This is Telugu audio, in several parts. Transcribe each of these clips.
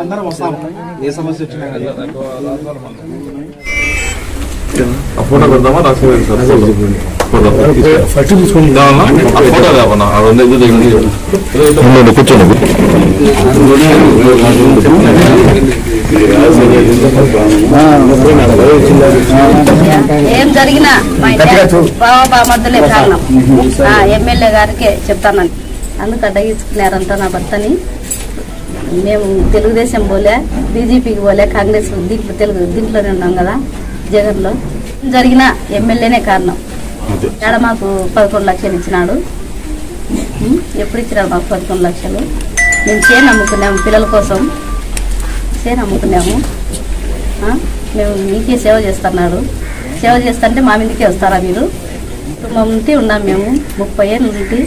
అందరం వస్తాం ఏ సమస్య వచ్చినా కానీ. ఆ ఫోటో పెడదామా రాసుకోవాలి సార్ ఫోటో ఫస్ట్ తీసుకుని ఆ ఫోటో కావన్నా ఆ రెండు ఎదురు దగ్గర కూర్చోండి ఏం జరిగినా మా ఇంటి బావ బామర్దులే కారణం ఆ, ఎమ్మెల్యే గారికే చెప్తానని అందుకు అడ్డగించుకున్నారంట నా భర్తని మేము తెలుగుదేశం పోలే బీజేపీకి పోలే కాంగ్రెస్ దీంట్లో తెలుగు దీంట్లోనే ఉన్నాం కదా జగన్లో జరిగిన ఎమ్మెల్యేనే కారణం ఆడ మాకు పదకొండు లక్షలు ఇచ్చినాడు ఉం? ఎప్పుడు ఇచ్చినాడు మాకు పదకొండు లక్షలు మేము చేను అమ్ముకున్నాము పిల్లల కోసం చేను అమ్ముకున్నాము ఆ? మేము మీకే సేవ చేస్తున్నాడు సేవ చేస్తుంటే మా మీదకే వస్తారా మీరు కుటుంబం నుండి ఉన్నాం మేము ముప్పై ఏళ్ళ నుండి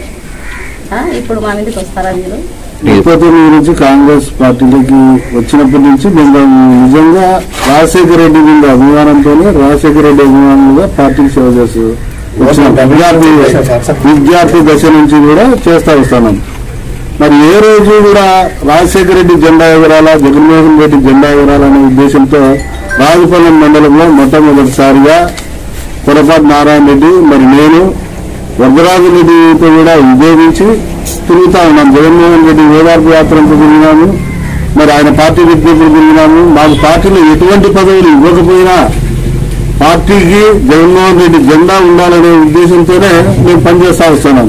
ఆ? ఇప్పుడు మా మీదకి వస్తారా మీరు ముప్పై తొమ్మిది నుంచి కాంగ్రెస్ పార్టీలోకి వచ్చినప్పటి నుంచి మేము నిజంగా రాజశేఖర రెడ్డి మీద అభిమానంతోనే రాజశేఖర రెడ్డి అభిమానంగా పార్టీకి సేవ చేస్తూ వచ్చినాం. విద్యార్థి విద్యార్థి దశ నుంచి కూడా చేస్తా వస్తున్నాం మరి ఏ రోజు కూడా రాజశేఖర రెడ్డి జెండా ఎగరాలా జగన్మోహన్ రెడ్డి జెండా ఎగరాలనే ఉద్దేశంతో రాజుపాలెం మండలంలో మొట్టమొదటిసారిగా పొరపాటు నారాయణ రెడ్డి మరి నేను వరదరాజు రెడ్డితో కూడా విభేదించి తిరుగుతా ఉన్నాం జగన్మోహన్ రెడ్డి ఓదార్పు యాత్రంతో తిరిగినాము మరి ఆయన పార్టీ విజ్ఞప్తులు తిరిగినాము మాకు పార్టీలో ఎటువంటి పదవులు ఇవ్వకపోయినా పార్టీకి జగన్మోహన్ రెడ్డి జెండా ఉండాలనే ఉద్దేశంతోనే మేము పనిచేస్తా వస్తున్నాం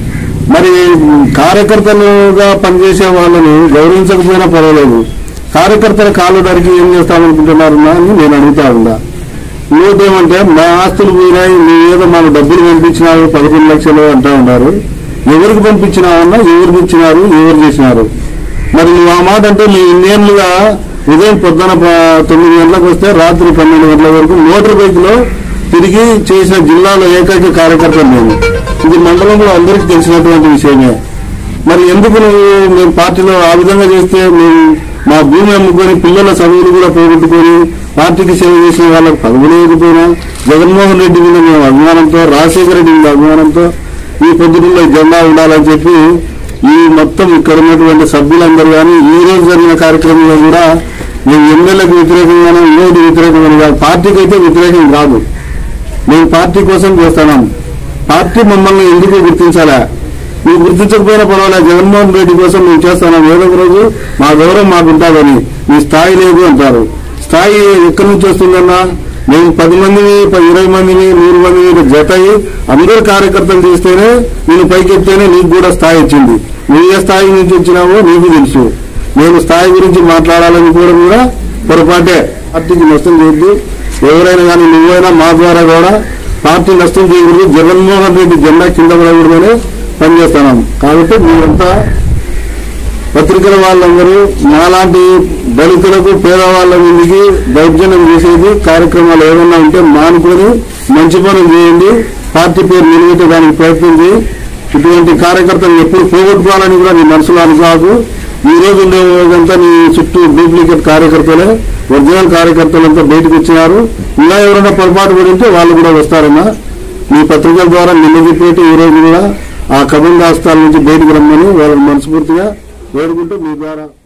మరి కార్యకర్తలుగా పనిచేసే వాళ్ళని గౌరవించకపోయినా పర్వాలేదు కార్యకర్తల కాళ్ళు నరికి ఏం చేస్తామనుకుంటున్నారు అని నేను అడుగుతా ఉన్నా ఇంకోటి ఏమంటే మా ఆస్తులు పోయినాయి మీ ఏదో మాకు డబ్బులు పంపించినారు పదకొండు లక్షలు అంటా ఉన్నారు ఎవరికి పంపించినావన్నా ఎవరికి ఇచ్చినారు ఎవరు చేసినారు మరి నువ్వు ఆ మాట అంటే మీ ఇన్నేళ్లుగా ఉదయం పొద్దున ప- తొమ్మిది గంటలకు వస్తే రాత్రి పన్నెండు గంటల వరకు మోటార్ బైక్ లో తిరిగి చేసిన జిల్లాలో ఏకైక కార్యకర్త నేను ఇది మండలంలో అందరికీ తెలిసినటువంటి విషయమే మరి ఎందుకు నువ్వు మేము పార్టీలో ఆ విధంగా చేస్తే మేము మా భూమి అమ్ముకొని పిల్లల చదువులు కూడా పోగొట్టుకొని పార్టీకి సేవ చేసిన వాళ్ళకి పదవులు లేకపోయినా జగన్మోహన్ రెడ్డి మీద మేము అభిమానంతో రాజశేఖర రెడ్డి మీద అభిమానంతో ఈ పొద్దుటలో జెండా ఉండాలని చెప్పి ఈ మొత్తం ఇక్కడ ఉన్నటువంటి సభ్యులందరూ కానీ ఈ రోజు జరిగిన కార్యక్రమంలో కూడా మేము ఎమ్మెల్యేలకు వ్యతిరేకంగానే ఇంకోటి వ్యతిరేకంగా కాదు పార్టీకి అయితే వ్యతిరేకం కాదు మేము పార్టీ కోసం చేస్తున్నాం పార్టీ మమ్మల్ని ఎందుకు గుర్తించాలా మీరు గుర్తించకపోయినా పర్వాలేదు జగన్మోహన్ రెడ్డి కోసం మేము చేస్తున్నాం ఏదో ఒక రోజు మా గౌరవం మాకు ఉంటుందని మీ స్థాయి లేదు అంటారు స్థాయి ఎక్కడి నుంచి వస్తుందన్నా మేము పది మందిని ప- ఇరవై మందిని నూరు మందిని జత అయ్యి అందరు కార్యకర్తలు చేస్తేనే నేను పైకి ఎత్తేనే నీకు కూడా స్థాయి వచ్చింది నువ్వు ఏ స్థాయి నుంచి వచ్చినావో నీకు తెలుసు నేను స్థాయి గురించి మాట్లాడాలని కూడా కూడా పొరపాటే పార్టీకి నష్టం చేయొద్దు ఎవరైనా కానీ నువ్వైనా మా ద్వారా కూడా పార్టీ నష్టం చేయకూడదు జగన్మోహన్ రెడ్డి జెండా కింద పడకూడదనే పనిచేస్తున్నాం కాబట్టి మీరంతా పత్రికల వాళ్ళందరూ మాలాంటి దళితులకు పేదవాళ్ళ మీదకి దౌర్జన్యం చేసేది కార్యక్రమాలు ఏదైనా ఉంటే మానుకొని మంచి పనులు చేయండి పార్టీ పేరు నిలబెట్టడానికి ప్రయత్నం చేయి ఇటువంటి కార్యకర్తలు ఎప్పుడు పోగొట్టుకోవాలని కూడా నీ మనసులో అనుకోకు ఈ రోజు ఉండే రోజంతా నీ చుట్టూ డూప్లికేట్ కార్యకర్తలే ఒరిజినల్ కార్యకర్తలంతా బయటకు వచ్చినారు ఇలా ఎవరైనా పొరపాటు పడి ఉంటే వాళ్ళు కూడా వస్తారమ్మా మీ పత్రికల ద్వారా నిన్నదిప్పేటి ఈ రోజు కూడా ఆ కబంధాస్తాల నుంచి బయటకు రమ్మని వాళ్ళని మనస్ఫూర్తిగా వేడుకుంటూ మీ ద్వారా